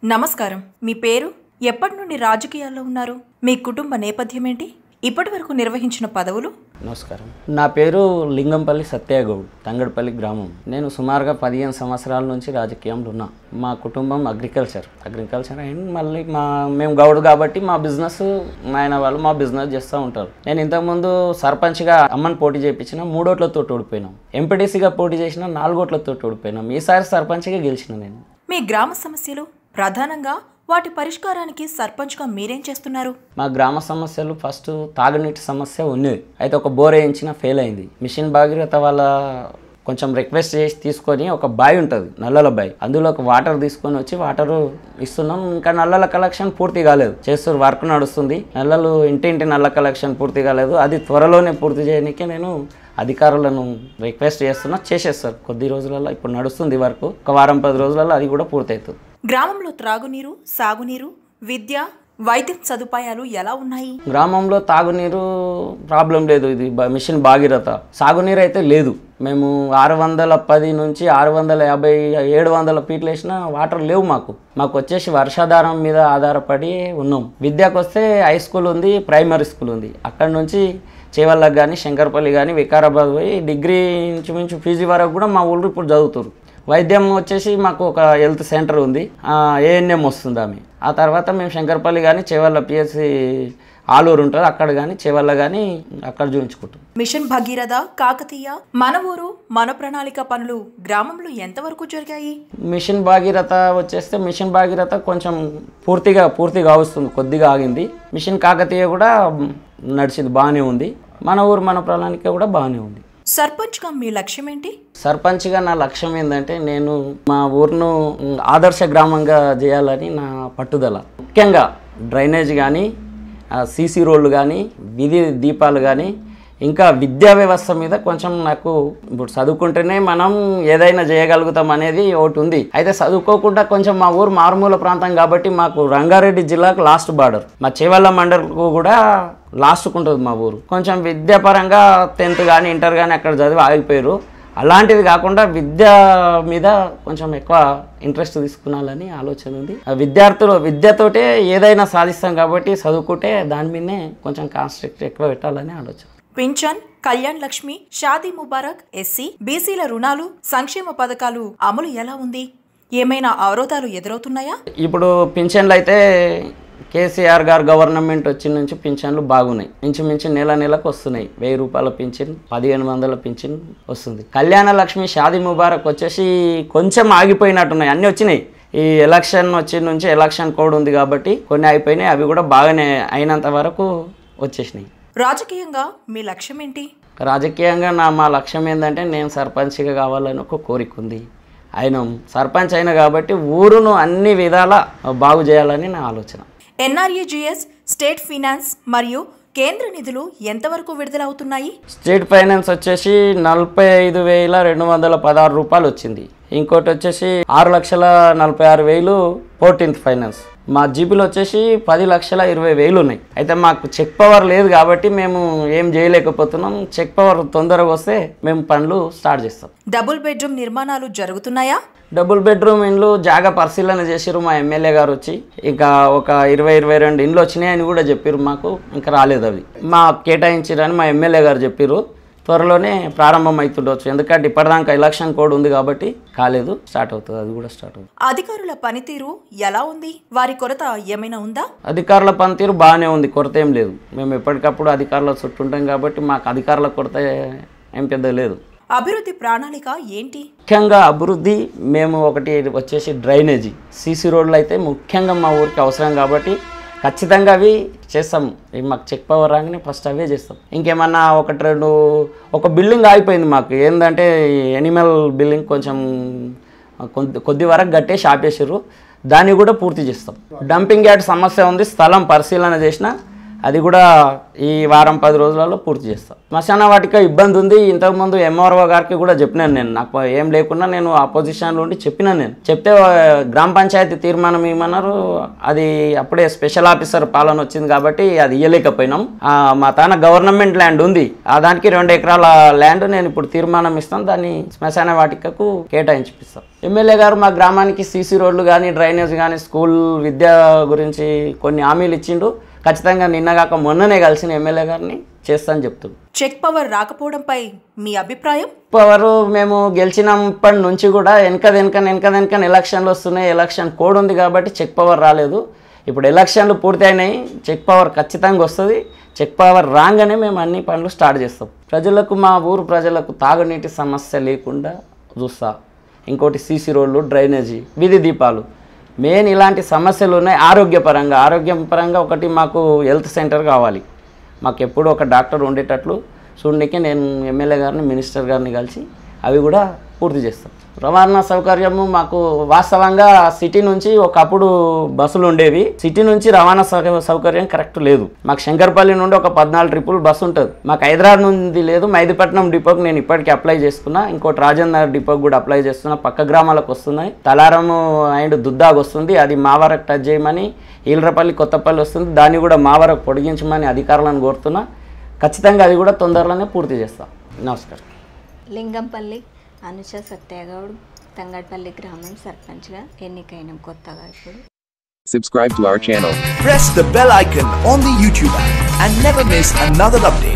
నమస్కారం మీ పేరు ఎప్పటి నుండి రాజకీయాల్లో ఉన్నారు మీ కుటుంబ నేపథ్యం ఏంటి ఇప్పటి వరకు నిర్వహించిన పదవులు నమస్కారం నా పేరు లింగంపల్లి సత్యగౌడ్ తంగడపల్లి గ్రామం నేను సుమారుగా పదిహేను సంవత్సరాల నుంచి రాజకీయంలో ఉన్నా మా కుటుంబం అగ్రికల్చర్ అగ్రికల్చర్ అండ్ మళ్ళీ మా మేము గౌడ్ కాబట్టి మా బిజినెస్ మా ఆయన వాళ్ళు మా బిజినెస్ చేస్తూ ఉంటారు నేను ఇంతకుముందు సర్పంచ్గా అమ్మని పోటీ చేయించిన మూడోట్లతో ఓడిపోయినాం ఎంపీటీసీగా పోటీ చేసిన నాలుగోట్లతో ఓడిపోయినాం ఈసారి సర్పంచ్గా గెలిచిన నేను మీ గ్రామ సమస్యలు ప్రధానంగా వాటి పరిష్కారానికి సర్పంచ్గా మీరేం చేస్తున్నారు మా గ్రామ సమస్యలు ఫస్ట్ తాగునీటి సమస్య ఉన్నది అయితే ఒక బోర్ వేయించిన ఫెయిల్ అయింది మిషన్ భాగీరథ వాళ్ళ కొంచెం రిక్వెస్ట్ చేసి తీసుకొని ఒక బావి ఉంటుంది నల్లల బావి అందులో ఒక వాటర్ తీసుకొని వచ్చి వాటర్ ఇస్తున్నాం ఇంకా నల్లల కలెక్షన్ పూర్తి కాలేదు చేస్తారు వర్క్ నడుస్తుంది నల్లలు ఇంటింటి నల్ల కలెక్షన్ పూర్తి కాలేదు అది త్వరలోనే పూర్తి చేయడానికి నేను అధికారులను రిక్వెస్ట్ చేస్తున్నా చేసేస్తారు కొద్ది రోజులలో ఇప్పుడు నడుస్తుంది వర్క్ ఒక వారం పది రోజులలో అది కూడా పూర్తవుతుంది గ్రామంలో త్రాగునీరు సాగునీరు విద్య వైద్యం సదుపాయాలు ఎలా ఉన్నాయి గ్రామంలో తాగునీరు ప్రాబ్లం లేదు ఇది బ- మిషన్ భాగీరథ సాగునీరు అయితే లేదు మేము ఆరు వందల పది నుంచి ఆరు వందల యాభై ఏడు వందల ఫీట్లు వేసిన వాటర్ లేవు మాకు మాకు వచ్చేసి వర్షాధారం మీద ఆధారపడి ఉన్నాం విద్యకు వస్తే హై స్కూల్ ఉంది ప్రైమరీ స్కూల్ ఉంది అక్కడ నుంచి చేవల్లకు కానీ శంకర్పల్లి కానీ వికారాబాద్ పోయి డిగ్రీ ఇంచుమించు పీజీ వరకు కూడా మా ఊళ్ళో ఇప్పుడు చదువుతారు వైద్యం వచ్చేసి మాకు ఒక హెల్త్ సెంటర్ ఉంది ఏఎన్ఎం వస్తుంది ఆమె ఆ తర్వాత మేము శంకర్పల్లి కానీ చేవల్ల పిఎస్సి ఆలూరు ఉంటుంది అక్కడ కానీ చేవల్ల కానీ అక్కడ చూపించుకుంటాం మిషన్ భగీరథ కాకతీయ మన ఊరు మన ప్రణాళిక పనులు గ్రామంలో ఎంతవరకు జరిగాయి మిషన్ భాగీరథ వచ్చేస్తే మిషన్ భాగీరథ కొంచెం పూర్తిగా పూర్తిగా వస్తుంది కొద్దిగా ఆగింది మిషన్ కాకతీయ కూడా నడిచింది బాగానే ఉంది మన ఊరు మన ప్రణాళిక కూడా బాగానే ఉంది సర్పంచ్గా మీ లక్ష్యం ఏంటి సర్పంచ్గా నా లక్ష్యం ఏంటంటే నేను మా ఊరును మ్, ఆదర్శ గ్రామంగా చేయాలని నా పట్టుదల ముఖ్యంగా డ్రైనేజ్ కానీ సీసీ రోడ్లు కానీ వీధి దీపాలు కానీ ఇంకా విద్యా వ్యవస్థ మీద కొంచెం నాకు ఇప్పుడు చదువుకుంటేనే మనం ఏదైనా చేయగలుగుతాం అనేది ఒకటి ఉంది అయితే చదువుకోకుండా కొంచెం మా ఊరు మారుమూల ప్రాంతం కాబట్టి మాకు రంగారెడ్డి జిల్లాకు లాస్ట్ బార్డర్ మా చేవల్ల మండలకు కూడా లాస్ట్కు ఉంటుంది మా ఊరు కొంచెం విద్యాపరంగా టెన్త్ కానీ ఇంటర్ కానీ అక్కడ చదివి ఆగిపోయారు అలాంటిది కాకుండా విద్య మీద కొంచెం ఎక్కువ ఇంట్రెస్ట్ తీసుకున్నాలని ఆలోచన ఉంది ఆ విద్యార్థులు విద్యతోటే ఏదైనా సాధిస్తాం కాబట్టి చదువుకుంటే దాని మీదనే కొంచెం కాన్స్ట్రక్ట్ ఎక్కువ పెట్టాలని ఆలోచన పింఛన్ కళ్యాణ్ లక్ష్మి షాదీ ముబారక్ ఎస్సీ బీసీల రుణాలు సంక్షేమ పథకాలు అమలు ఎలా ఉంది ఏమైనా అవరోధాలు ఎదురవుతున్నాయా ఇప్పుడు పింఛన్లు అయితే కేసీఆర్ గారు గవర్నమెంట్ వచ్చిన నుంచి పింఛన్లు బాగున్నాయి ఇంచుమించు నెల నెలకు వస్తున్నాయి వెయ్యి రూపాయల పింఛన్ పదిహేను వందల పింఛన్ వస్తుంది కళ్యాణ లక్ష్మి షాదీ ముబారక్ వచ్చేసి కొంచెం ఆగిపోయినట్టున్నాయి అన్నీ వచ్చినాయి ఈ ఎలక్షన్ వచ్చిన నుంచి ఎలక్షన్ కోడ్ ఉంది కాబట్టి కొన్ని అయిపోయినాయి అవి కూడా బాగానే అయినంత వరకు వచ్చేసినాయి రాజకీయంగా మీ లక్ష్యం ఏంటి రాజకీయంగా నా మా లక్ష్యం ఏంటంటే నేను సర్పంచ్గా కావాలని ఒక కోరిక ఉంది ఆయన సర్పంచ్ అయిన కాబట్టి ఊరును అన్ని విధాల బాగు చేయాలని నా ఆలోచన ఎన్ఆర్ఈజిఎస్ స్టేట్ ఫినాన్స్ మరియు కేంద్ర నిధులు ఎంతవరకు విడుదలవుతున్నాయి స్టేట్ ఫైనాన్స్ వచ్చేసి నలభై ఐదు వేల రెండు వందల పదహారు రూపాయలు వచ్చింది ఇంకోటి వచ్చేసి ఆరు లక్షల నలభై ఆరు వేలు ఫోర్టీన్త్ ఫైనాన్స్ మా జీబీలో వచ్చేసి పది లక్షల ఇరవై వేలు ఉన్నాయి అయితే మాకు చెక్ పవర్ లేదు కాబట్టి మేము ఏం చేయలేకపోతున్నాం చెక్ పవర్ తొందరగా వస్తే మేము పనులు స్టార్ట్ చేస్తాం డబుల్ బెడ్రూమ్ నిర్మాణాలు జరుగుతున్నాయా డబుల్ బెడ్రూమ్ ఇండ్లు జాగా పరిశీలన చేసిరు మా ఎమ్మెల్యే గారు వచ్చి ఇంకా ఒక ఇరవై ఇరవై రెండు ఇండ్లు వచ్చినాయని కూడా చెప్పారు మాకు ఇంకా రాలేదు అవి మా కేటాయించారని మా ఎమ్మెల్యే గారు చెప్పారు త్వరలోనే ప్రారంభం అవుతుండొచ్చు ఎందుకంటే ఇప్పటిదాకా ఎలక్షన్ కోడ్ ఉంది కాబట్టి కాలేదు స్టార్ట్ అవుతుంది అది కూడా స్టార్ట్ అవుతుంది అధికారుల పనితీరు ఎలా ఉంది వారి కొరత ఏమైనా ఉందా అధికారుల పనితీరు బాగానే ఉంది కొరత ఏం లేదు మేము ఎప్పటికప్పుడు అధికారుల చుట్టూ ఉంటాం కాబట్టి మాకు అధికారుల కొరత ఏం పెద్ద లేదు అభివృద్ధి ప్రణాళిక ఏంటి ముఖ్యంగా అభివృద్ధి మేము ఒకటి వచ్చేసి డ్రైనేజీ సీసీ రోడ్లు అయితే ముఖ్యంగా మా ఊరికి అవసరం కాబట్టి ఖచ్చితంగా అవి చేస్తాం ఇవి మాకు చెక్ పవర్ రాగానే ఫస్ట్ అవే చేస్తాం ఇంకేమన్నా ఒకటి రెండు ఒక బిల్డింగ్ ఆగిపోయింది మాకు ఏంటంటే ఎనిమల్ బిల్డింగ్ కొంచెం కొద్ది కొద్ది వరకు కట్టేసి ఆపేసారు దాన్ని కూడా పూర్తి చేస్తాం డంపింగ్ యార్డ్ సమస్య ఉంది స్థలం పరిశీలన చేసిన అది కూడా ఈ వారం పది రోజులలో పూర్తి చేస్తాం శ్మశాన వాటిక ఇబ్బంది ఉంది ఇంతకుముందు ఎంఆర్ఓ గారికి కూడా చెప్పినాను నేను నాకు ఏం లేకుండా నేను ఆపోజిషన్లో ఉండి చెప్పినాను నేను చెప్తే ఆ, గ్రామ పంచాయతీ తీర్మానం ఇవ్వమన్నారు అది అప్పుడే స్పెషల్ ఆఫీసర్ పాలన వచ్చింది కాబట్టి అది ఇవ్వలేకపోయినాం ఆ, మా తాన గవర్నమెంట్ ల్యాండ్ ఉంది ఆ దానికి రెండు ఎకరాల ల్యాండ్ నేను ఇప్పుడు తీర్మానం ఇస్తాను దాన్ని శ్మశాన వాటికకు కేటాయించిపిస్తాం ఎమ్మెల్యే గారు మా గ్రామానికి సీసీ రోడ్లు కానీ డ్రైనేజ్ కానీ స్కూల్ విద్య గురించి కొన్ని హామీలు ఇచ్చిండు ఖచ్చితంగా నిన్నగాక మొన్ననే కలిసిన ఎమ్మెల్యే గారిని చేస్తాను చెప్తున్నాను చెక్ పవర్ రాకపోవడంపై మీ అభిప్రాయం పవర్ మేము గెలిచినప్పటి నుంచి కూడా వెనక వెనక వెనక వెనక ఎలక్షన్లు వస్తున్నాయి ఎలక్షన్ కోడ్ ఉంది కాబట్టి చెక్ పవర్ రాలేదు ఇప్పుడు ఎలక్షన్లు పూర్తయినాయి చెక్ పవర్ ఖచ్చితంగా వస్తుంది చెక్ పవర్ రాగానే మేము అన్ని పనులు స్టార్ట్ చేస్తాం ప్రజలకు మా ఊరు ప్రజలకు తాగునీటి సమస్య లేకుండా చూస్తా ఇంకోటి సీసీ రోడ్లు డ్రైనేజీ వీధి దీపాలు మెయిన్ ఇలాంటి సమస్యలు ఉన్నాయి ఆరోగ్యపరంగా ఆరోగ్యపరంగా ఒకటి మాకు హెల్త్ సెంటర్ కావాలి మాకు ఎప్పుడు ఒక డాక్టర్ ఉండేటట్లు చూడడానికి నేను ఎమ్మెల్యే గారిని మినిస్టర్ గారిని కలిసి అవి కూడా పూర్తి చేస్తాం రవాణా సౌకర్యము మాకు వాస్తవంగా సిటీ నుంచి ఒకప్పుడు బస్సులు ఉండేవి సిటీ నుంచి రవాణా సౌక- సౌకర్యం కరెక్ట్ లేదు మాకు శంకర్పల్లి నుండి ఒక పద్నాలుగు ట్రిపుల్ బస్సు ఉంటుంది మాకు హైదరాబాద్ నుండి లేదు మైదీపట్నం డిపోకి నేను ఇప్పటికీ అప్లై చేసుకున్నా ఇంకోటి రాజేందర్ డిపోకి కూడా అప్లై చేస్తున్నా పక్క గ్రామాలకు వస్తున్నాయి తలారము అండ్ దుద్దాకు వస్తుంది అది మా వరకు టచ్ చేయమని ఈలరపల్లి కొత్తపల్లి వస్తుంది దాన్ని కూడా మా వరకు పొడిగించమని అధికారులను కోరుతున్నా ఖచ్చితంగా అది కూడా తొందరలోనే పూర్తి చేస్తాం నమస్కారం లింగంపల్లి అనుష సత్యగౌడ్ తంగడ్పల్లి గ్రామం సర్పంచ్గా ఎన్నికైన కొత్తగా ఇప్పుడు Subscribe to our channel. Press the bell icon on the YouTube app and never miss another update.